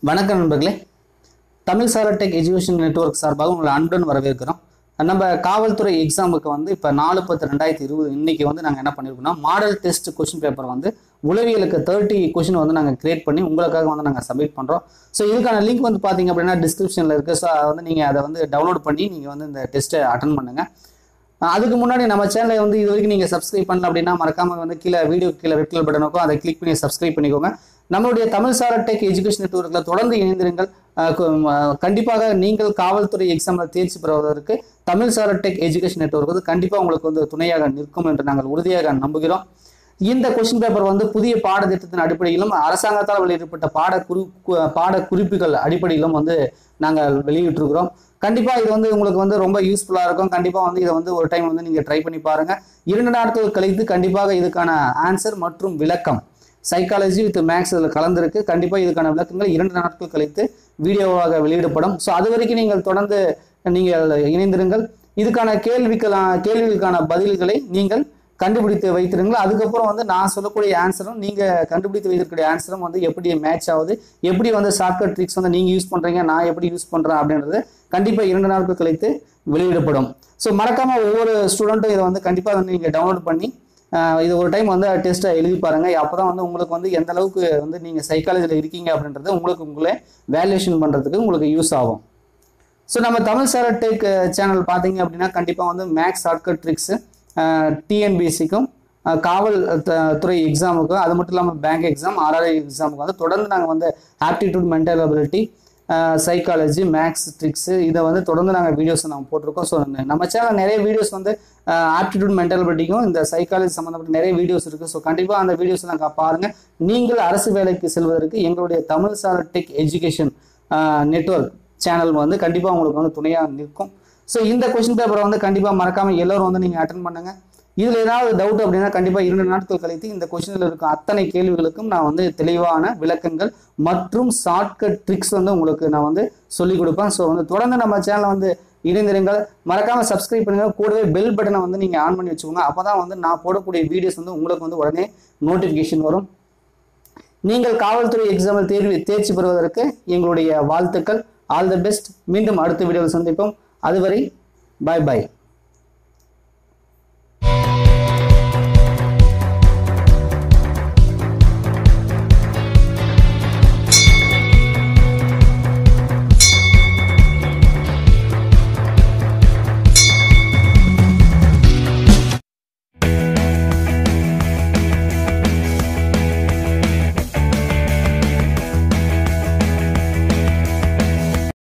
வணக்கம் நண்பர்களே Tamil Sara tech education network சார்பாக உங்களை அன்புடன் வரவேற்கிறோம் நம்ம காவல்துறை எக்ஸாமுக்கு வந்து இப்போ நாலு பத்து ரெண்டாயிரத்தி இருபது இன்னைக்கு வந்து நாங்கள் என்ன பண்ணியிருக்கோம்னா மாடல் டெஸ்ட் கொஷின் பேப்பர் வந்து உளவியலுக்கு தேர்ட்டி கொஷின் வந்து நாங்கள் கிரியேட் பண்ணி உங்களுக்காக வந்து நாங்கள் சப்மிட் பண்ணுறோம் ஸோ இதுக்கான லிங்க் வந்து பார்த்தீங்க அப்படின்னா டிஸ்கிரிப்ஷனில் இருக்குது ஸோ அதை வந்து நீங்கள் அதை வந்து டவுன்லோட் பண்ணி நீங்கள் வந்து இந்த டெஸ்ட்டை அட்டன் பண்ணுங்கள் அதுக்கு முன்னாடி நம்ம சேனலை வந்து இது வரைக்கும் நீங்கள் சப்ஸ்கிரைப் பண்ணல அப்படின்னா மறக்காம வந்து கீழே வீடியோ கீழே ரெட் கலர் பட்டன் இருக்கும் அதை கிளிக் பண்ணி சப்ஸ்கிரைப் பண்ணிக்கோங்க நம்மளுடைய தமிழ் சார டெக் எஜுகேஷன் நெட்வொர்க்கில் தொடர்ந்து இணைந்திருங்கள் அஹ் கு- அஹ் கண்டிப்பாக நீங்கள் காவல்துறை எக்ஸாமில் தேர்ச்சி பெறுவதற்கு தமிழ் சார டெக் எஜுகேஷன் நெட்வொர்க் வந்து கண்டிப்பாக உங்களுக்கு வந்து துணையாக நிற்கும் என்று நாங்கள் உறுதியாக நம்புகிறோம் இந்த கொஸ்டின் பேப்பர் வந்து புதிய பாடத்திட்டத்தின் அடிப்படையிலும் அரசாங்கத்தால் வெளியிடப்பட்ட பாட குறி கு- பாட குறிப்புகள் அடிப்படையிலும் வந்து நாங்கள் வெளியிட்டிருக்கிறோம் கண்டிப்பா இது வந்து உங்களுக்கு வந்து ரொம்ப யூஸ்ஃபுல்லா இருக்கும் கண்டிப்பா வந்து இதை வந்து ஒரு டைம் வந்து நீங்க ட்ரை பண்ணி பாருங்க இரண்டு நாட்கள் கழித்து கண்டிப்பாக இதுக்கான ஆன்சர் மற்றும் விளக்கம் சைக்காலஜி வித் மேக்ஸ் இதில் கலந்திருக்கு கண்டிப்பா இதுக்கான விளக்கங்கள் இரண்டு நாட்கள் கழித்து வீடியோவாக வெளியிடப்படும் ஸோ அது வரைக்கும் நீங்கள் தொடர்ந்து நீங்கள் இணைந்திருங்கள் இதுக்கான கேள்விக்கெல்லாம் கேள்விகளுக்கான பதில்களை நீங்கள் கண்டுபிடித்து வைத்திருங்கள் அதுக்கப்புறம் வந்து நான் சொல்லக்கூடிய ஆன்சரும் நீங்க கண்டுபிடித்து வைத்திருக்கக்கூடிய ஆன்சரும் வந்து எப்படி மேட்ச் ஆகுது எப்படி வந்து ஷார்ட்கட் ட்ரிக்ஸ் வந்து நீங்க யூஸ் பண்றீங்க நான் எப்படி யூஸ் பண்றேன் அப்படின்றது கண்டிப்பா இரண்டு நாட்கள் கழித்து வெளியிடப்படும் ஸோ மறக்காம ஒவ்வொரு ஸ்டூடெண்ட்டும் இதை வந்து கண்டிப்பா வந்து நீங்க டவுன்லோட் பண்ணி ஆஹ் இது ஒரு டைம் வந்து டெஸ்ட்டை எழுதி பாருங்க அப்பதான் வந்து உங்களுக்கு வந்து எந்த அளவுக்கு வந்து நீங்க சைக்காலஜியில் இருக்கீங்க அப்படின்றது உங்களுக்கு உங்களே வேல்யூஷன் பண்றதுக்கு உங்களுக்கு யூஸ் ஆகும் ஸோ நம்ம தமிழ் சார டெக் சேனல் பார்த்தீங்க அப்படின்னா கண்டிப்பாக வந்து மேக்ஸ் ஷார்ட்கட் ட்ரிக்ஸு டிஎன்பிஎஸ்சிக்கும் காவல் த- துறை எக்ஸாமுக்கும் அது மட்டும் இல்லாமல் பேங்க் எக்ஸாம் ஆர்ஆர்ஐ எக்ஸாமுக்கு வந்து தொடர்ந்து நாங்கள் வந்து aptitude mental ability psychology maths tricks இதை வந்து தொடர்ந்து நாங்கள் வீடியோஸ் நாங்கள் போட்டிருக்கோம் ஸோ நம்ம சேனல் நிறைய வீடியோஸ் வந்து ஆப்டிடியூட் மென்டல் அபிலிட்டிக்கும் இந்த சைக்காலஜி சம்மந்தப்பட்ட நிறைய வீடியோஸ் இருக்குது ஸோ கண்டிப்பாக அந்த வீடியோஸ் நாங்கள் பாருங்கள் நீங்கள் அரசு வேலைக்கு செல்வதற்கு எங்களுடைய தமிழ் சார டெக் எஜுகேஷன் நெட்வொர்க் சேனல் வந்து கண்டிப்பாக உங்களுக்கு வந்து துணையாக நிற்கும் ஸோ இந்த கொஸ்டின் பேப்பரை வந்து கண்டிப்பாக மறக்காமல் எல்லோரும் வந்து நீங்கள் அட்டன் பண்ணுங்க இதில் ஏதாவது டவுட் அப்படின்னா கண்டிப்பாக இரண்டு நாட்கள் கழித்து இந்த கொஸ்டினில் இருக்கும் அத்தனை கேள்விகளுக்கும் நான் வந்து தெளிவான விளக்கங்கள் மற்றும் ஷார்ட்கட் ட்ரிக்ஸ் வந்து உங்களுக்கு நான் வந்து சொல்லிக் கொடுப்பேன் ஸோ வந்து தொடர்ந்து நம்ம சேனலை வந்து இணைந்திருங்கள் மறக்காமல் சப்ஸ்கிரைப் பண்ணுங்க கூடவே பெல் பட்டனை வந்து நீங்கள் ஆன் பண்ணி வச்சுக்கோங்க அப்போ தான் வந்து நான் போடக்கூடிய வீடியோஸ் வந்து உங்களுக்கு வந்து உடனே நோட்டிஃபிகேஷன் வரும் நீங்கள் காவல்துறை எக்ஸாமில் தேர்வு தேர்ச்சி பெறுவதற்கு எங்களுடைய வாழ்த்துக்கள் ஆல் தி பெஸ்ட் மீண்டும் அடுத்த வீடியோவில் சந்திப்போம் அதுவரை பாய் பாய்